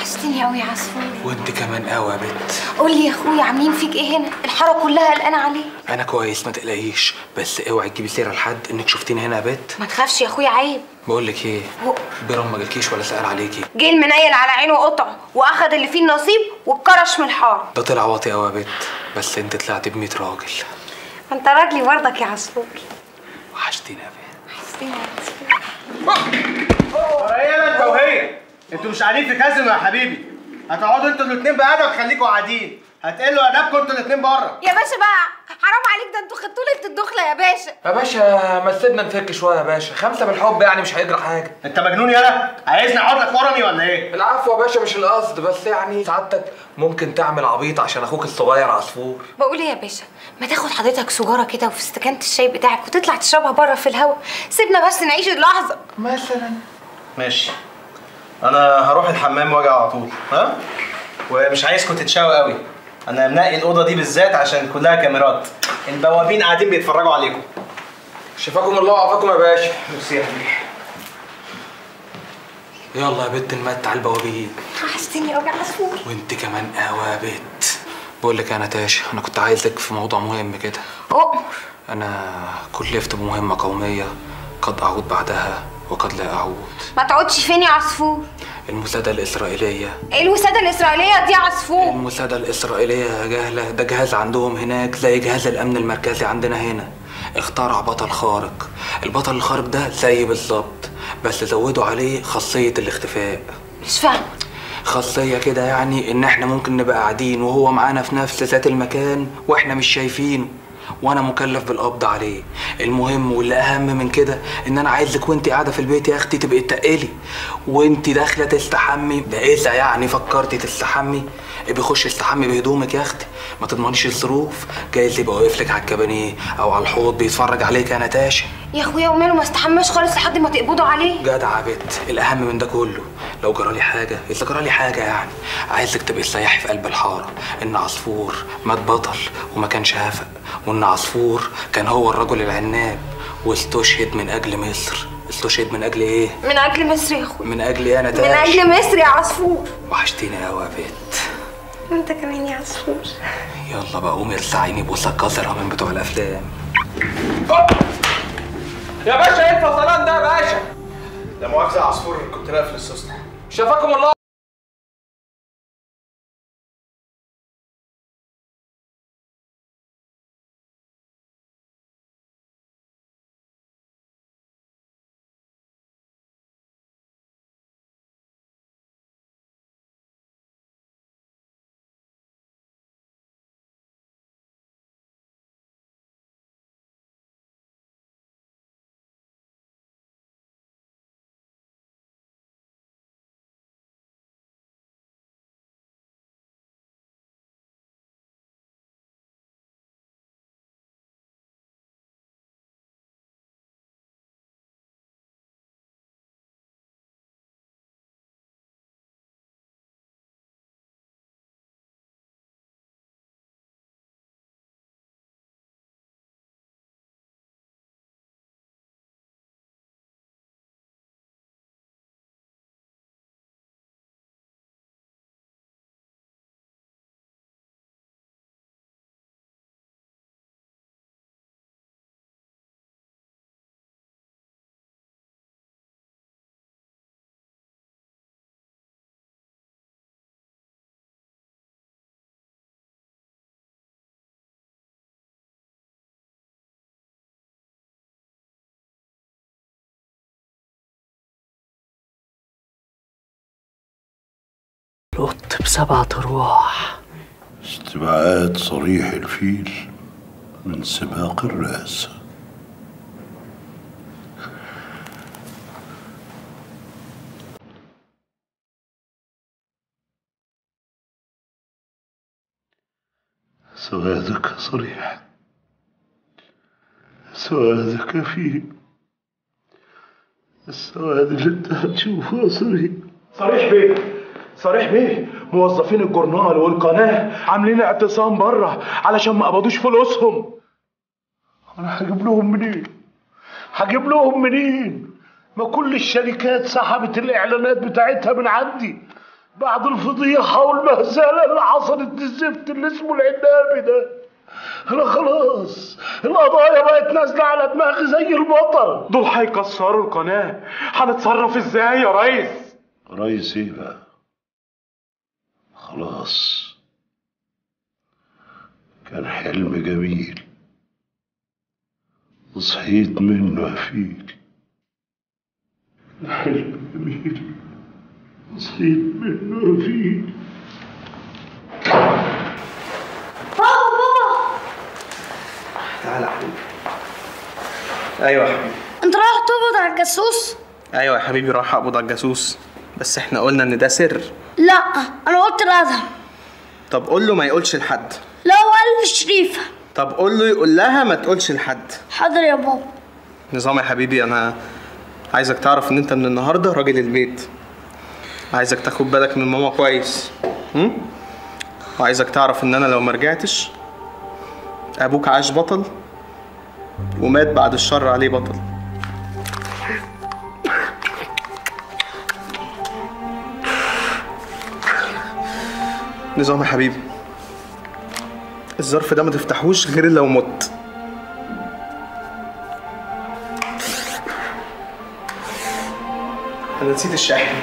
وحشتني قوي يا عصفور وانت كمان قوي يا بت قول لي يا اخويا عاملين فيك ايه هنا الحاره كلها قلقانه عليه انا كويس ما تقلقيش بس اوعي تجيبي سيره لحد انك شفتيني هنا يا بت ما تخافش يا اخويا عيب بقول لك ايه هو- بيرم ما جالكيش ولا سال عليكي جه المنيل على عينه قطع واخد اللي فيه النصيب واتكرش من الحاره ده طلع واطي قوي يا بت بس انت طلعت ب 100 راجل انت راجلي برضك يا عصفور وحشتيني يا بت حسيني يا عصفور ايه انت وهي انتوا مش قاعدين في كازينو يا حبيبي هتقعدوا انتوا الاثنين بقى خليكوا قاعدين هتقلوا ادابكم انتوا الاثنين بره يا باشا بقى حرام عليك ده انتوا خدتوا ليله الدخله يا باشا يا باشا ما سيبنا نفك شويه يا باشا خمسه بالحب يعني مش هيجرى حاجه انت مجنون يالا عايزني اقعد لك ورمي ولا ايه العفو يا باشا مش القصد بس يعني سعادتك ممكن تعمل عبيط عشان اخوك الصغير عصفور بقول ايه يا باشا ما تاخد حضرتك سجاره كده وفي استكانه الشاي بتاعك وتطلع تشربها بره في الهوا سيبنا بس نعيش اللحظه مثلا ماشي انا هروح الحمام واجي على طول ها ومش عايزكم تتشاوا قوي انا منقي الاوضه دي بالذات عشان كلها كاميرات البوابين قاعدين بيتفرجوا عليكم شفاكم الله وعافاكم يا باشا ميرسي يا حبيبي يلا يا بت نمت على البوابين وحشتني قوي يا عصفور وانت كمان قوي يا بت بقول لك يا نتاشا انا كنت عايزك في موضوع مهم كده اؤمر انا كلفت بمهمه قوميه قد اعود بعدها وقد لا اعود ما تقعدش فين يا عصفور المساعده الاسرائيليه ايه الوساده الاسرائيليه دي يا عصفور المساعده الاسرائيليه يا جهله ده جهاز عندهم هناك زي جهاز الامن المركزي عندنا هنا اخترع بطل خارق البطل الخارق ده زي بالظبط بس زودوا عليه خاصيه الاختفاء مش فاهمه خاصية كده يعني إن إحنا ممكن نبقى قاعدين وهو معانا في نفس ذات المكان وإحنا مش شايفينه وأنا مكلف بالقبض عليه المهم واللي أهم من كده إن أنا عايزك وأنت قاعدة في البيت يا أختي تبقي تقلي وأنت داخلة تستحمي ده إذا يعني فكرتي تستحمي ابقي خشي استحمي بهدومك يا أختي ما تضمنيش الظروف جايز يبقى واقف لك على الكابانيه أو على الحوض بيتفرج عليك يا نتاشا يا اخويا وماله ما استحماش خالص لحد ما تقبضوا عليه جدع يا بت الاهم من ده كله لو جرالي حاجه اذا جرالي حاجه يعني عايزك تبقي تسيحي في قلب الحاره ان عصفور مات بطل وما كانش هفق وان عصفور كان هو الرجل العناب واستشهد من اجل مصر استشهد من اجل ايه من اجل مصر يا اخويا من اجل انا من اجل مصر يا عصفور وحشتيني قوي يا بت وانت كمان يا عصفور يلا بقى قومي ارسعيني بوسه قذره من بتوع الافلام يا باشا ايه الفصلان ده يا باشا لا مؤاخذه يا عصفور كنت بقفل السوسته شفاكم الله لقط بسبعة أرواح استبعاد صريح الفيل من سباق الرئاسة سوادك صريح سوادك فيه السواد اللي انت هتشوفه صريح صريح بيه صريح بيه موظفين الجورنال والقناة عاملين اعتصام بره علشان ما قبضوش فلوسهم انا هجيب لهم منين هجيب لهم منين ما كل الشركات سحبت الاعلانات بتاعتها من عندي بعد الفضيحة والمهزلة اللي حصلت للزفت اللي اسمه العنابي ده أنا خلاص القضايا بقت نازلة على دماغي زي المطر دول هيكسروا القناة هنتصرف ازاي يا ريس ريس ايه بقى خلاص كان حلم جميل وصحيت منه يا فيل كان حلم جميل وصحيت منه يا فيل تعالى يا حبيبي ايوه يا حبيبي انت رايح تقبض على الجاسوس ايوه يا حبيبي راح اقبض على الجاسوس بس احنا قلنا ان ده سر لا انا قلت لادهم طب قول له ما يقولش لحد لا هو قال لشريفه طب قول له يقول لها ما تقولش لحد حاضر يا بابا نظام يا حبيبي انا عايزك تعرف ان انت من النهارده راجل البيت عايزك تاخد بالك من ماما كويس هم؟ وعايزك تعرف ان انا لو ما رجعتش ابوك عاش بطل ومات بعد الشر عليه بطل نظام يا حبيبي الظرف ده ما تفتحوش غير لو مت انا نسيت الشاحن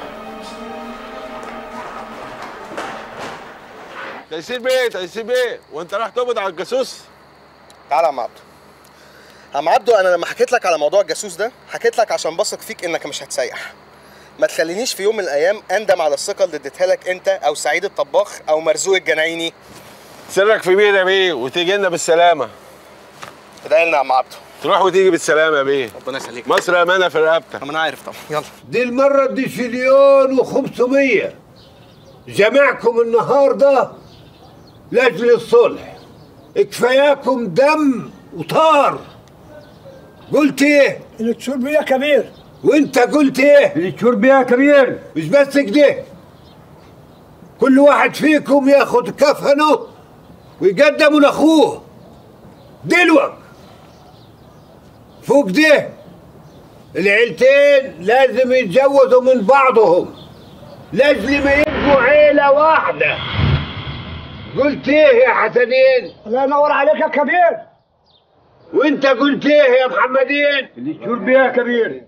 تيسير بيه تيسير بيه وانت رايح تقبض على الجاسوس تعالى يا عم عبده عم عبده انا لما حكيت لك على موضوع الجاسوس ده حكيت لك عشان بثق فيك انك مش هتسيح ما تخلينيش في يوم من الايام اندم على الثقه اللي اديتها لك انت او سعيد الطباخ او مرزوق الجنايني سرك في بيه يا بيه وتيجي لنا بالسلامه ادعي لنا يا عم عبده تروح وتيجي بالسلامه يا بيه ربنا يخليك مصر امانه في رقبتك طب انا عارف طبعا يلا دي المرة دي شليون وخمسمية جمعكم النهاردة لأجل الصلح كفاياكم دم وطار قلت ايه؟ اللي تشور بيها كبير وانت قلت ايه؟ اللي تشور بيها كبير مش بس كده كل واحد فيكم ياخد كفنه ويقدمه لاخوه دلوقتي فوق ده العيلتين لازم يتجوزوا من بعضهم لاجل ما يبقوا عيلة واحدة قلت ايه يا حسنين الله ينور عليك يا كبير وانت قلت ايه يا محمدين اللي تشور بيها كبير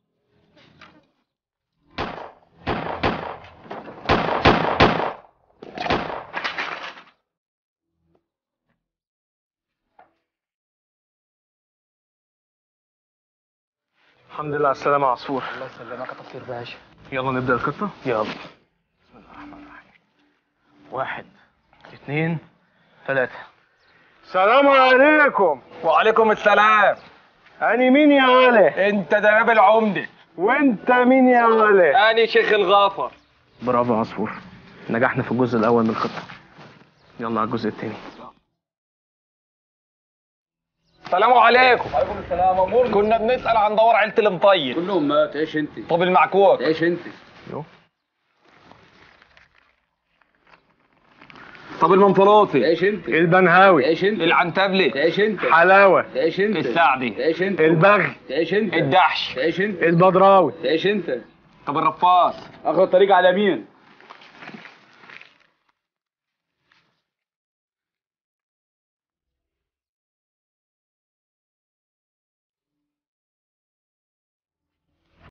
الحمد لله على السلامة يا عصفور الله يسلمك يا تطير باشا يلا نبدأ القصة يلا بسم الله الرحمن الرحيم واحد اثنين ثلاثة السلام عليكم وعليكم السلام أنا مين يا علي؟ انت دناب العمده وأنت مين يا علي؟ انا شيخ الغافر برافو يا عصفور نجحنا في الجزء الأول من الخطة يلا على الجزء الثاني السلام عليكم وعليكم السلام امور كنا بنسال عن دور عيله المطيب كلهم ما تعيش انت طب المعكوك تعيش انت طب المنفلاطي تعيش انت البنهاوي تعيش انت العنتبلي تعيش انت حلاوة تعيش انت السعدي تعيش انت البغي تعيش انت الدحش تعيش انت البدراوي تعيش انت طب الرفاص اخر الطريق على يمين